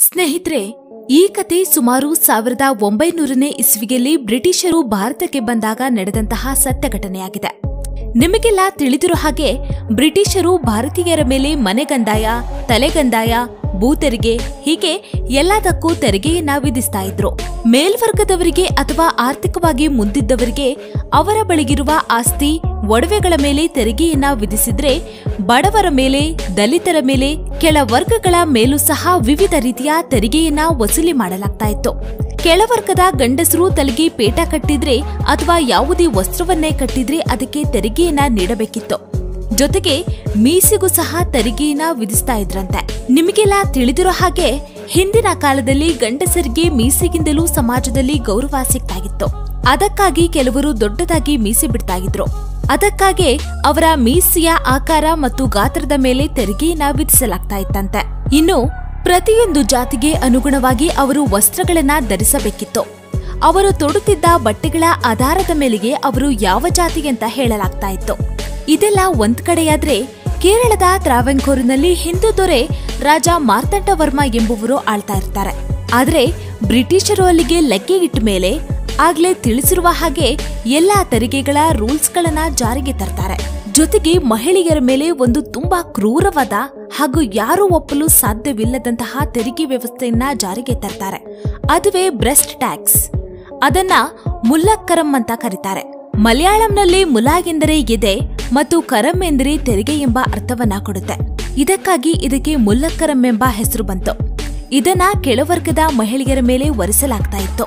ಸ್ನೇಹಿತರೆ ಈ ಕತೆ ಸುಮಾರು ಸಾವಿರದ ಒಂಬೈನೂರನೇ ಇಸ್ವಿಯಲ್ಲಿ ಬ್ರಿಟಿಷರು ಭಾರತಕ್ಕೆ ಬಂದಾಗ ನಡೆದಂತಹ ಸತ್ಯ ಘಟನೆಯಾಗಿದೆ ನಿಮಗೆಲ್ಲ ತಿಳಿದಿರೋ ಹಾಗೆ ಬ್ರಿಟಿಷರು ಭಾರತೀಯರ ಮೇಲೆ ಮನೆಗಂದಾಯ ತಲೆಗಂದಾಯ ಭೂತೆರಿಗೆ ಹೀಗೆ ಎಲ್ಲದಕ್ಕೂ ತೆರಿಗೆಯನ್ನ ವಿಧಿಸ್ತಾ ಇದ್ರು ಮೇಲ್ವರ್ಗದವರಿಗೆ ಅಥವಾ ಆರ್ಥಿಕವಾಗಿ ಮುಂದಿದ್ದವರಿಗೆ ಅವರ ಬಳಿಗಿರುವ ಆಸ್ತಿ ಒಡವೆಗಳ ಮೇಲೆ ತೆರಿಗೆಯನ್ನ ವಿಧಿಸಿದ್ರೆ ಬಡವರ ಮೇಲೆ ದಲಿತರ ಮೇಲೆ ಕೆಳ ವರ್ಗಗಳ ಮೇಲೂ ಸಹ ವಿವಿಧ ರೀತಿಯ ತೆರಿಗೆಯನ್ನ ವಸೂಲಿ ಮಾಡಲಾಗ್ತಾ ಇತ್ತು ಕೆಳವರ್ಗದ ಗಂಡಸರು ತಲೆಗೆ ಪೇಟ ಕಟ್ಟಿದ್ರೆ ಅಥವಾ ಯಾವುದೇ ವಸ್ತ್ರವನ್ನೇ ಕಟ್ಟಿದ್ರೆ ಅದಕ್ಕೆ ತೆರಿಗೆಯನ್ನ ನೀಡಬೇಕಿತ್ತು ಜೊತೆಗೆ ಮೀಸೆಗೂ ಸಹ ತೆರಿಗೆಯನ್ನ ವಿಧಿಸ್ತಾ ಇದ್ರಂತೆ ನಿಮಗೆಲ್ಲ ತಿಳಿದಿರೋ ಹಾಗೆ ಹಿಂದಿನ ಕಾಲದಲ್ಲಿ ಗಂಡಸರಿಗೆ ಮೀಸೆಗಿಂತಲೂ ಸಮಾಜದಲ್ಲಿ ಗೌರವ ಸಿಗ್ತಾಗಿತ್ತು ಅದಕ್ಕಾಗಿ ಕೆಲವರು ದೊಡ್ಡದಾಗಿ ಮೀಸೆ ಬಿಡ್ತಾ ಇದ್ರು ಅದಕ್ಕಾಗಿ ಅವರ ಮೀಸೆಯ ಆಕಾರ ಮತ್ತು ಗಾತ್ರದ ಮೇಲೆ ತೆರಿಗೆಯನ್ನ ವಿಧಿಸಲಾಗ್ತಾ ಇತ್ತಂತೆ ಇನ್ನು ಪ್ರತಿಯೊಂದು ಜಾತಿಗೆ ಅನುಗುಣವಾಗಿ ಅವರು ವಸ್ತ್ರಗಳನ್ನ ಧರಿಸಬೇಕಿತ್ತು ಅವರು ತೊಡುತ್ತಿದ್ದ ಬಟ್ಟೆಗಳ ಆಧಾರದ ಮೇಲೆಗೆ ಅವರು ಯಾವ ಜಾತಿ ಅಂತ ಹೇಳಲಾಗ್ತಾ ಇತ್ತು ಇದೆಲ್ಲ ಒಂದ್ ಕಡೆಯಾದ್ರೆ ಕೇರಳದ ತ್ರಾವೆಂಕೋರಿನಲ್ಲಿ ಹಿಂದೂ ದೊರೆ ರಾಜ ಮಾರ್ತಾಂಡವರ್ಮ ಎಂಬುವರು ಆಳ್ತಾ ಇರ್ತಾರೆ ಆದ್ರೆ ಬ್ರಿಟಿಷರು ಅಲ್ಲಿಗೆ ಲಗ್ಗೆ ಇಟ್ಟ ಮೇಲೆ ಆಗ್ಲೇ ತಿಳಿಸಿರುವ ಹಾಗೆ ಎಲ್ಲಾ ತೆರಿಗೆಗಳ ರೂಲ್ಸ್ಗಳನ್ನ ಜಾರಿಗೆ ತರ್ತಾರೆ ಜೊತೆಗೆ ಮಹಿಳೆಯರ ಮೇಲೆ ಒಂದು ತುಂಬಾ ಕ್ರೂರವಾದ ಹಾಗೂ ಯಾರೂ ಒಪ್ಪಲು ಸಾಧ್ಯವಿಲ್ಲದಂತಹ ತೆರಿಗೆ ವ್ಯವಸ್ಥೆಯನ್ನ ಜಾರಿಗೆ ತರ್ತಾರೆ ಅದುವೇ ಬ್ರೆಸ್ಟ್ ಟ್ಯಾಕ್ಸ್ ಅದನ್ನ ಮುಲ್ಲಕ್ಕರಂ ಅಂತ ಕರೀತಾರೆ ಮಲಯಾಳಂನಲ್ಲಿ ಮುಲಾ ಎಂದರೆ ಎದೆ ಮತ್ತು ಕರಂ ಎಂದರೆ ತೆರಿಗೆ ಎಂಬ ಅರ್ಥವನ್ನ ಕೊಡುತ್ತೆ ಇದಕ್ಕಾಗಿ ಇದಕ್ಕೆ ಮುಲ್ಲಕ್ಕರಂ ಎಂಬ ಹೆಸರು ಬಂತು ಇದನ್ನ ಕೆಳವರ್ಗದ ಮಹಿಳೆಯರ ಮೇಲೆ ಒರೆಸಲಾಗ್ತಾ ಇತ್ತು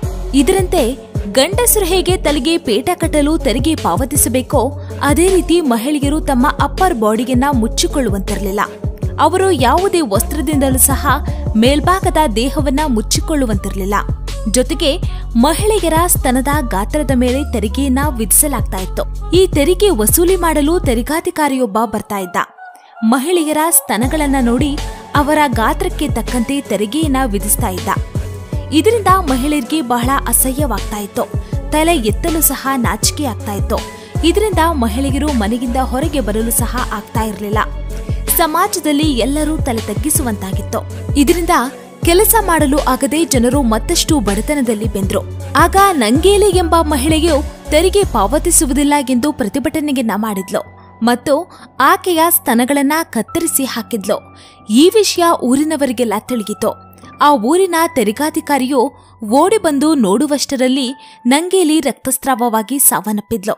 ಇದರಂತೆ ಗಂಡಸರು ಹೇಗೆ ತಲೆಗೆ ಪೇಟ ಕಟ್ಟಲು ತೆರಿಗೆ ಪಾವತಿಸಬೇಕೋ ಅದೇ ರೀತಿ ಮಹಿಳೆಯರು ತಮ್ಮ ಅಪ್ಪರ್ ಬಾಡಿಯನ್ನ ಮುಚ್ಚಿಕೊಳ್ಳುವಂತಿರಲಿಲ್ಲ ಅವರು ಯಾವುದೇ ವಸ್ತ್ರದಿಂದಲೂ ಸಹ ಮೇಲ್ಭಾಗದ ದೇಹವನ್ನ ಮುಚ್ಚಿಕೊಳ್ಳುವಂತಿರಲಿಲ್ಲ ಜೊತೆಗೆ ಮಹಿಳೆಯರ ಸ್ತನದ ಗಾತ್ರದ ಮೇಲೆ ತೆರಿಗೆಯನ್ನ ವಿಧಿಸಲಾಗ್ತಾ ಇತ್ತು ಈ ತೆರಿಗೆ ವಸೂಲಿ ಮಾಡಲು ತೆರಿಗಾಧಿಕಾರಿಯೊಬ್ಬ ಬರ್ತಾ ಇದ್ದ ಮಹಿಳೆಯರ ಸ್ತನಗಳನ್ನ ನೋಡಿ ಅವರ ಗಾತ್ರಕ್ಕೆ ತಕ್ಕಂತೆ ತೆರಿಗೆಯನ್ನ ವಿಧಿಸ್ತಾ ಇದ್ದ ಇದರಿಂದ ಮಹಿಳೆಯರಿಗೆ ಬಹಳ ಅಸಹ್ಯವಾಗ್ತಾ ಇತ್ತು ತಲೆ ಎತ್ತಲು ಸಹ ನಾಚಿಕೆ ಆಗ್ತಾ ಇತ್ತು ಇದರಿಂದ ಮಹಿಳೆಯರು ಮನೆಯಿಂದ ಹೊರಗೆ ಬರಲು ಸಹ ಆಗ್ತಾ ಇರಲಿಲ್ಲ ಸಮಾಜದಲ್ಲಿ ಎಲ್ಲರೂ ತಲೆ ತಗ್ಗಿಸುವಂತಾಗಿತ್ತು ಇದರಿಂದ ಕೆಲಸ ಮಾಡಲು ಆಗದೆ ಜನರು ಮತ್ತಷ್ಟು ಬಡತನದಲ್ಲಿ ಬೆಂದ್ರು ಆಗ ನಂಗೇಲಿ ಎಂಬ ಮಹಿಳೆಯು ತೆರಿಗೆ ಪಾವತಿಸುವುದಿಲ್ಲ ಎಂದು ಪ್ರತಿಭಟನೆಯನ್ನ ಮಾಡಿದ್ಲು ಮತ್ತು ಆಕೆಯ ಸ್ತನಗಳನ್ನ ಕತ್ತರಿಸಿ ಹಾಕಿದ್ಲು ಈ ವಿಷಯ ಊರಿನವರಿಗೆಲ್ಲ ತಿಳಿಯಿತು ಆ ಊರಿನ ತೆರಿಗಾಧಿಕಾರಿಯು ಓಡಿ ಬಂದು ನೋಡುವಷ್ಟರಲ್ಲಿ ನಂಗೇಲಿ ರಕ್ತಸ್ರಾವವಾಗಿ ಸಾವನ್ನಪ್ಪಿದ್ಲು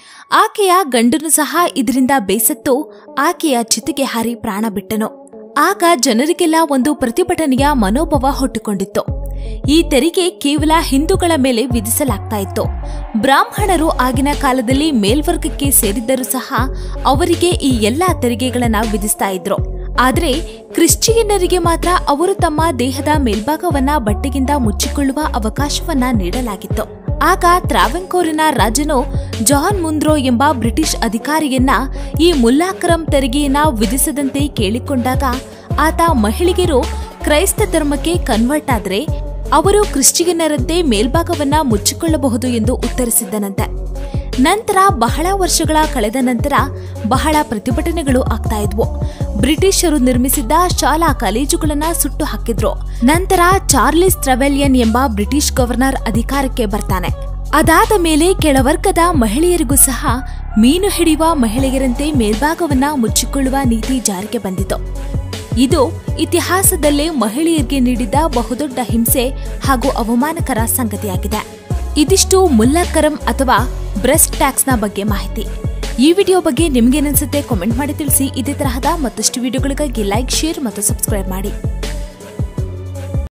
ಆಕೆಯ ಗಂಡನು ಸಹ ಇದರಿಂದ ಬೇಸತ್ತು ಆಕೆಯ ಚಿತೆಗೆ ಹಾರಿ ಪ್ರಾಣ ಬಿಟ್ಟನು ಆಗ ಜನರಿಗೆಲ್ಲ ಒಂದು ಪ್ರತಿಭಟನೆಯ ಮನೋಭಾವ ಹುಟ್ಟಿಕೊಂಡಿತ್ತು ಈ ತೆರಿಗೆ ಕೇವಲ ಹಿಂದೂಗಳ ಮೇಲೆ ವಿಧಿಸಲಾಗ್ತಾ ಇತ್ತು ಬ್ರಾಹ್ಮಣರು ಆಗಿನ ಕಾಲದಲ್ಲಿ ಮೇಲ್ವರ್ಗಕ್ಕೆ ಸೇರಿದ್ದರೂ ಸಹ ಅವರಿಗೆ ಈ ಎಲ್ಲಾ ತೆರಿಗೆಗಳನ್ನ ವಿಧಿಸ್ತಾ ಇದ್ರು ಆದ್ರೆ ಕ್ರಿಶ್ಚಿಯನ್ನರಿಗೆ ಮಾತ್ರ ಅವರು ತಮ್ಮ ದೇಹದ ಮೇಲ್ಭಾಗವನ್ನ ಬಟ್ಟೆಗಿಂದ ಮುಚ್ಚಿಕೊಳ್ಳುವ ಅವಕಾಶವನ್ನ ನೀಡಲಾಗಿತ್ತು ಆಗ ತ್ರಾವೆಂಕೋರಿನ ರಾಜನು ಜಾನ್ ಮುಂದ್ರೋ ಎಂಬ ಬ್ರಿಟಿಷ್ ಅಧಿಕಾರಿಯನ್ನ ಈ ಮುಲ್ಲಾಕ್ರಮ್ ತೆರಿಗೆಯನ್ನ ವಿಧಿಸದಂತೆ ಕೇಳಿಕೊಂಡಾಗ ಆತ ಮಹಿಳೆಯರು ಕ್ರೈಸ್ತ ಧರ್ಮಕ್ಕೆ ಕನ್ವರ್ಟ್ ಆದ್ರೆ ಅವರು ಕ್ರಿಶ್ಚಿಯನ್ನರಂತೆ ಮೇಲ್ಭಾಗವನ್ನ ಮುಚ್ಚಿಕೊಳ್ಳಬಹುದು ಎಂದು ಉತ್ತರಿಸಿದ್ದನಂತೆ ನಂತರ ಬಹಳ ವರ್ಷಗಳ ಕಳೆದ ನಂತರ ಬಹಳ ಪ್ರತಿಭಟನೆಗಳು ಆಗ್ತಾ ಇದ್ವು ಬ್ರಿಟಿಷರು ನಿರ್ಮಿಸಿದ್ದ ಶಾಲಾ ಕಾಲೇಜುಗಳನ್ನ ಸುಟ್ಟು ಹಾಕಿದ್ರು ನಂತರ ಚಾರ್ಲಿಸ್ ಟ್ರವೆಲಿಯನ್ ಎಂಬ ಬ್ರಿಟಿಷ್ ಗವರ್ನರ್ ಅಧಿಕಾರಕ್ಕೆ ಬರ್ತಾನೆ ಅದಾದ ಮೇಲೆ ಕೆಳವರ್ಗದ ಮಹಿಳೆಯರಿಗೂ ಸಹ ಮೀನು ಹಿಡಿಯುವ ಮಹಿಳೆಯರಂತೆ ಮೇಲ್ಭಾಗವನ್ನ ಮುಚ್ಚಿಕೊಳ್ಳುವ ನೀತಿ ಜಾರಿಗೆ ಬಂದಿತು ಇದು ಇತಿಹಾಸದಲ್ಲೇ ಮಹಿಳೆಯರಿಗೆ ನೀಡಿದ ಬಹುದೊಡ್ಡ ಹಿಂಸೆ ಹಾಗೂ ಅವಮಾನಕರ ಸಂಗತಿಯಾಗಿದೆ ಇದಿಷ್ಟು ಮುಲ್ಲಕ್ಕರಂ ಅಥವಾ ಬ್ರೆಸ್ಟ್ ಟ್ಯಾಕ್ಸ್ನ ಬಗ್ಗೆ ಮಾಹಿತಿ ಈ ವಿಡಿಯೋ ಬಗ್ಗೆ ನಿಮ್ಗೇನನ್ಸುತ್ತೆ ಕಾಮೆಂಟ್ ಮಾಡಿ ತಿಳಿಸಿ ಇದೇ ತರಹದ ಮತ್ತಷ್ಟು ವಿಡಿಯೋಗಳಿಗಾಗಿ ಲೈಕ್ ಶೇರ್ ಮತ್ತು ಸಬ್ಸ್ಕ್ರೈಬ್ ಮಾಡಿ